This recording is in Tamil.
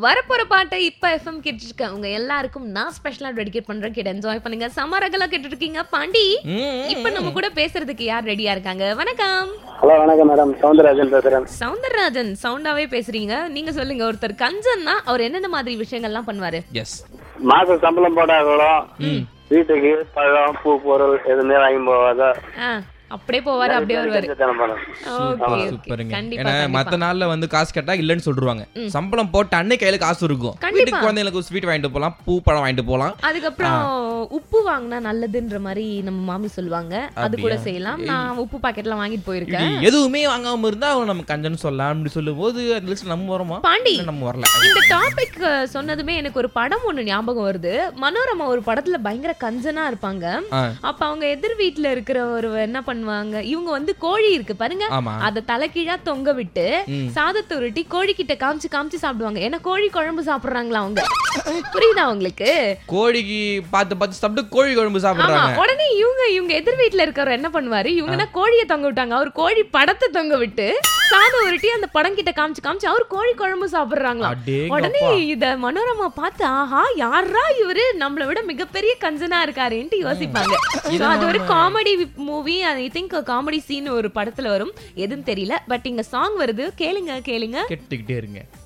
வரப்போற பாட்டை இப்ப எஃப்எம் கேட்டுட்டு இருக்கவங்க எல்லாருக்கும் நான் ஸ்பெஷலா டெடிகேட் பண்றேன் கேட்டு என்ஜாய் பண்ணுங்க சமரகலா கேட்டுட்டு இருக்கீங்க பாண்டி இப்ப நம்ம கூட பேசுறதுக்கு யார் ரெடியா இருக்காங்க வணக்கம் ஹலோ வணக்கம் மேடம் சவுந்தரராஜன் பேசுறேன் சவுந்தரராஜன் சவுண்டாவே பேசுறீங்க நீங்க சொல்லுங்க ஒருத்தர் கஞ்சன்னா அவர் என்னென்ன மாதிரி விஷயங்கள்லாம் பண்ணுவாரு எஸ் மாசம் சம்பளம் போட்டாங்களும் வீட்டுக்கு பழம் பூ பொருள் எதுவுமே வாங்கி போவாத ஆ, அப்படியே போவாரு அப்படியே வருவாரு மேடம் ஓகே சூப்பருங்க கண்டிப்பா ஏன்னா கண்டிப்பா. மத்த நாள்ல வந்து காசு கேட்டா இல்லன்னு சொல்லிடுவாங்க சம்பளம் போட்ட அன்னைக்கு கையில காசு இருக்கும் கண்டிப்பா. வீட்டுக்கு குழந்தைங்களுக்கு ஸ்வீட் வாங்கிட்டு போலாம் பூ பழம் வாங்கிட்டு போலாம் அதுக்கப்புறம் உப்பு வாங்கினா நல்லதுன்ற மாதிரி நம்ம மாமி சொல்லுவாங்க அது கூட அப்படியா? செய்யலாம் நான் உப்பு பாக்கெட்லாம் வாங்கிட்டு போயிருக்கேன் இது எதுவுமே வாங்காம இருந்தா அவங்க நம்ம கஞ்சன் சொல்லலாம் அப்படி சொல்லும் போது அந்த லிஸ்ட் நம்ம வரோமா பாண்டி. இல்ல நம்ம வரல இந்த டாபிக் சொன்னதுமே எனக்கு ஒரு படம் ஒண்ணு ஞாபகம் வருது மனோரமா ஒரு படத்துல பயங்கர கஞ்சனா இருப்பாங்க ஆ. அப்ப அவங்க எதிர் வீட்ல இருக்கிற ஒரு என்ன பண்ணுவாங்க இவங்க வந்து கோழி இருக்கு பாருங்க ஆமா அத தலைகீழா தொங்க விட்டு ம். சாதத்தை உருட்டி கோழி கிட்ட காமிச்சு காமிச்சு சாப்பிடுவாங்க ஏன்னா கோழி குழம்பு சாப்பிடுறாங்களா அவங்க புரியுதா உங்களுக்கு கோழிக்கு பார்த்து பார்த்து சாப்பிட்டு கோழி குழம்பு ஆமா சாப்பிடுறாங்க உடனே இவங்க இவங்க எதிர் வீட்ல இருக்கிறவர் என்ன பண்ணுவாரு இவங்கன்னா கோழியை தொங்க விட்டாங்க அவர் கோழி படத்தை தொங்க விட்டு சாதம் உருட்டி அந்த படம் கிட்ட காமிச்சு காமிச்சு அவர் கோழி குழம்பு சாப்பிடுறாங்களா அடேங்கப்பா. உடனே இத மனோரமா பார்த்து ஆஹா யாரா இவரு நம்மள விட மிகப்பெரிய கஞ்சனா இருக்காருன்ட்டு யோசிப்பாங்க So, அது ஒரு comedy movie I think comedy scene ஒரு படத்துல வரும் எதுன்னு தெரியல பட் இங்க சாங் வருது கேளுங்க கேளுங்க கெட்டுக்கிட்டே இருங்க